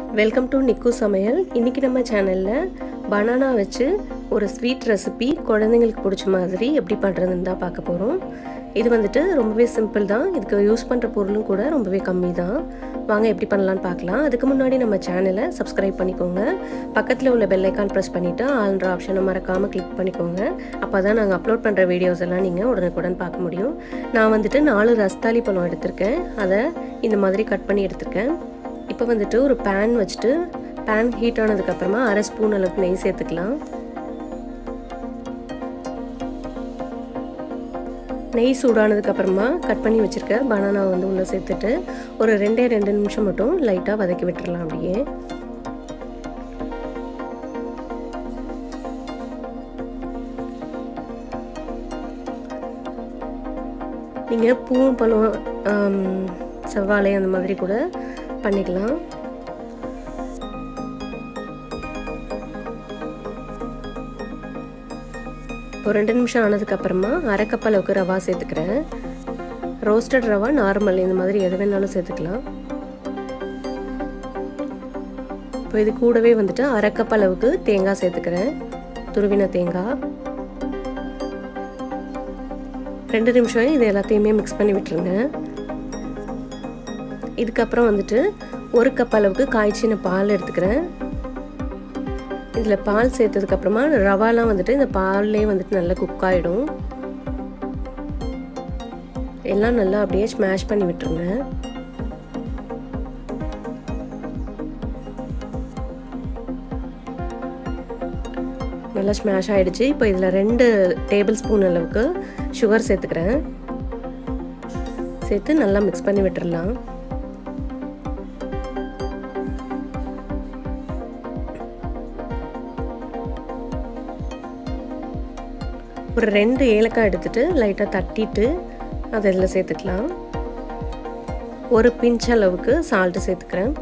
welcome to நிக்கு சமையல் இன்றைக்கி நம்ம சேனலில் பனானா வச்சு ஒரு ஸ்வீட் ரெசிபி குழந்தைங்களுக்கு பிடிச்ச மாதிரி எப்படி பண்ணுறதுன்னு தான் பார்க்க போகிறோம் இது வந்துட்டு ரொம்பவே சிம்பிள் தான் இதுக்கு யூஸ் பண்ணுற பொருளும் கூட ரொம்பவே கம்மி தான் வாங்க எப்படி பண்ணலான்னு பார்க்கலாம் அதுக்கு முன்னாடி நம்ம சேனலை சப்ஸ்கிரைப் பண்ணிக்கோங்க பக்கத்தில் உள்ள பெல் ஐக்கான் ப்ரெஸ் பண்ணிவிட்டு ஆல்ன்ற ஆப்ஷனை மறக்காமல் கிளிக் பண்ணிக்கோங்க அப்போ தான் நாங்கள் அப்லோட் பண்ணுற வீடியோஸ் எல்லாம் நீங்கள் உடனுக்குடன் பார்க்க முடியும் நான் வந்துட்டு நாலு ரஸ்தாலி பழம் எடுத்திருக்கேன் அதை இந்த மாதிரி கட் பண்ணி எடுத்திருக்கேன் இப்போ வந்துட்டு ஒரு பேன் வச்சுட்டு பேன் ஹீட் ஆனதுக்கப்புறமா அரை ஸ்பூன் அளவுக்கு நெய் சேர்த்துக்கலாம் நெய் சூடானதுக்கப்புறமா கட் பண்ணி வச்சுருக்க பனானா வந்து உள்ளே சேர்த்துட்டு ஒரு ரெண்டே ரெண்டு நிமிஷம் மட்டும் லைட்டாக வதக்கி விட்டுறலாம் அப்படியே நீங்கள் பூவும் பழம் செவ்வாழை அந்த மாதிரி கூட பண்ணிக்கலாம் ஒரு ரெண்டு நிமிஷம் ஆனதுக்கப்புறமா அரை கப் அளவுக்கு ரவா சேர்த்துக்கிறேன் ரோஸ்டட் ரவா நார்மல் இந்த மாதிரி எது வேணாலும் சேர்த்துக்கலாம் இப்போ இது கூடவே வந்துட்டு அரை கப் அளவுக்கு தேங்காய் சேர்த்துக்கிறேன் துருவின தேங்காய் ரெண்டு நிமிஷம் இது எல்லாத்தையுமே மிக்ஸ் பண்ணி விட்டுருங்க இதுக்கப்புறம் வந்துட்டு ஒரு கப் அளவுக்கு காய்ச்சின பால் எடுத்துக்கிறேன் இதில் பால் சேர்த்ததுக்கப்புறமா ரவாலாம் வந்துட்டு இந்த பால்லே வந்துட்டு நல்லா குக் ஆகிடும் எல்லாம் நல்லா அப்படியே ஸ்மாஷ் பண்ணி விட்டுருங்க நல்லா ஸ்மாஷ் ஆகிடுச்சு இப்போ இதில் ரெண்டு டேபிள் ஸ்பூன் அளவுக்கு சுகர் சேர்த்துக்கிறேன் சேர்த்து நல்லா மிக்ஸ் பண்ணி விட்டுடலாம் ஒரு ரெண்டு ஏலக்காய் எடுத்துட்டு லைட்டாக தட்டிட்டு அதை இதில் சேர்த்துக்கலாம் ஒரு பிஞ்ச் அளவுக்கு சால்ட்டு சேர்த்துக்கிறேன்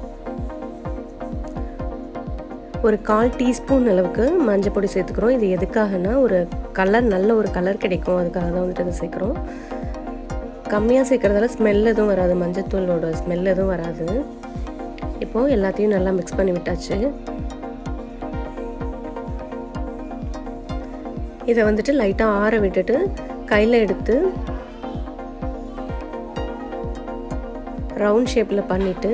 ஒரு கால் டீஸ்பூன் அளவுக்கு மஞ்சள் பொடி சேர்த்துக்கிறோம் இது எதுக்காகனா ஒரு கலர் நல்ல ஒரு கலர் கிடைக்கும் அதுக்காக தான் வந்துட்டு இதை சேர்க்குறோம் கம்மியாக சேர்க்குறதால ஸ்மெல் எதுவும் வராது மஞ்சத்தூளோட ஸ்மெல் எதுவும் வராது இப்போது எல்லாத்தையும் நல்லா மிக்ஸ் பண்ணி விட்டாச்சு இதை வந்துட்டு லைட்டாக ஆற விட்டுட்டு கையில் எடுத்து ரவுண்ட் ஷேப்பில் பண்ணிவிட்டு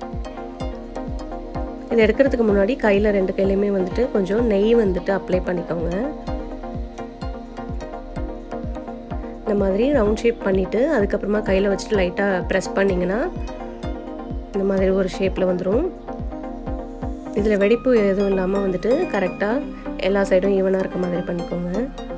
இதை எடுக்கிறதுக்கு முன்னாடி கையில் ரெண்டு கையிலையுமே வந்துட்டு கொஞ்சம் நெய் வந்துட்டு அப்ளை பண்ணிக்கோங்க இந்த மாதிரி ரவுண்ட் ஷேப் பண்ணிவிட்டு அதுக்கப்புறமா கையில் வச்சுட்டு லைட்டாக ப்ரெஸ் பண்ணிங்கன்னா இந்த மாதிரி ஒரு ஷேப்பில் வந்துடும் இதில் வெடிப்பு எதுவும் இல்லாமல் வந்துட்டு கரெக்டாக எல்லா சைடும் ஈவனாக இருக்க மாதிரி பண்ணிக்கோங்க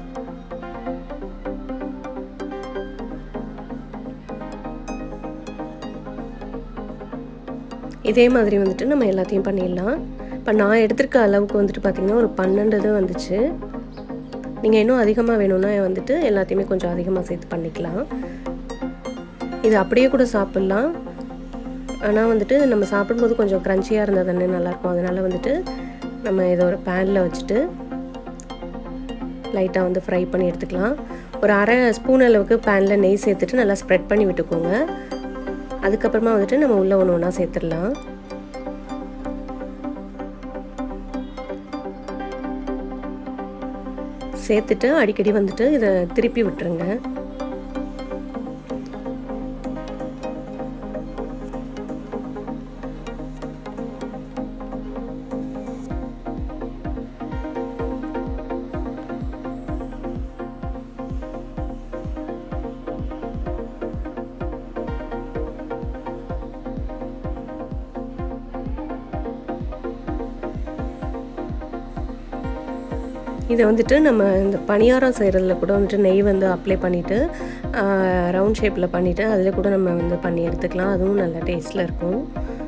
இதே மாதிரி வந்துட்டு நம்ம எல்லாத்தையும் பண்ணிடலாம் இப்போ நான் எடுத்திருக்க அளவுக்கு வந்துட்டு பார்த்திங்கன்னா ஒரு பன்னெண்டு இது வந்துச்சு நீங்கள் இன்னும் அதிகமாக வேணும்னா வந்துட்டு எல்லாத்தையுமே கொஞ்சம் அதிகமாக சேர்த்து பண்ணிக்கலாம் இது அப்படியே கூட சாப்பிட்லாம் ஆனால் வந்துட்டு நம்ம சாப்பிடும்போது கொஞ்சம் க்ரன்ச்சியாக இருந்தால் தானே நல்லாயிருக்கும் அதனால் வந்துட்டு நம்ம இதை ஒரு பேனில் வச்சுட்டு லைட்டாக வந்து ஃப்ரை பண்ணி எடுத்துக்கலாம் ஒரு அரை ஸ்பூன் அளவுக்கு பேனில் நெய் சேர்த்துட்டு நல்லா ஸ்ப்ரெட் பண்ணி விட்டுக்கோங்க அதுக்கப்புறமா வந்துட்டு நம்ம உள்ளே ஒன்று ஒன்றா சேர்த்துடலாம் சேர்த்துட்டு அடிக்கடி வந்துட்டு இதை திருப்பி விட்டுருங்க இதை வந்துட்டு நம்ம இந்த பணியாரம் செய்கிறதுல கூட வந்துட்டு நெய் வந்து அப்ளை பண்ணிவிட்டு ரவுண்ட் ஷேப்பில் பண்ணிவிட்டு அதில் கூட நம்ம வந்து பண்ணி எடுத்துக்கலாம் அதுவும் நல்ல டேஸ்ட்டில் இருக்கும்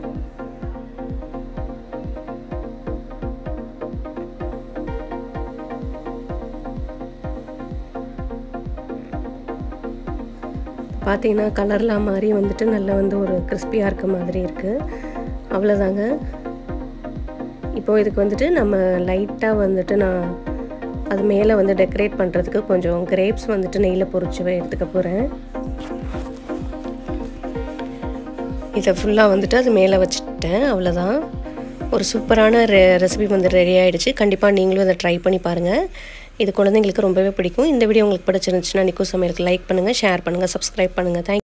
பார்த்தீங்கன்னா கலர்லாம் மாதிரி வந்துட்டு நல்லா வந்து ஒரு கிறிஸ்பியாக இருக்க மாதிரி இருக்குது அவ்வளோதாங்க இப்போது இதுக்கு வந்துட்டு நம்ம லைட்டாக வந்துட்டு நான் அது மேலே வந்து டெக்கரேட் பண்ணுறதுக்கு கொஞ்சம் கிரேப்ஸ் வந்துட்டு நெய்யில் பொறிச்சு எடுத்துக்க போகிறேன் இதை ஃபுல்லாக வந்துட்டு அது மேலே வச்சுட்டேன் அவ்வளோதான் ஒரு சூப்பரான ரெ ரெசிபி வந்து ரெடி ஆகிடுச்சு கண்டிப்பாக நீங்களும் அதை ட்ரை பண்ணி பாருங்கள் இது குழந்தைங்களுக்கு ரொம்பவே பிடிக்கும் இந்த வீடியோ உங்களுக்கு பிடிச்சிருந்துச்சுன்னா நிக்கோ சமையலுக்கு லைக் பண்ணுங்கள் ஷேர் பண்ணுங்கள் சப்ஸ்கிரைப் பண்ணுங்கள் தேங்க்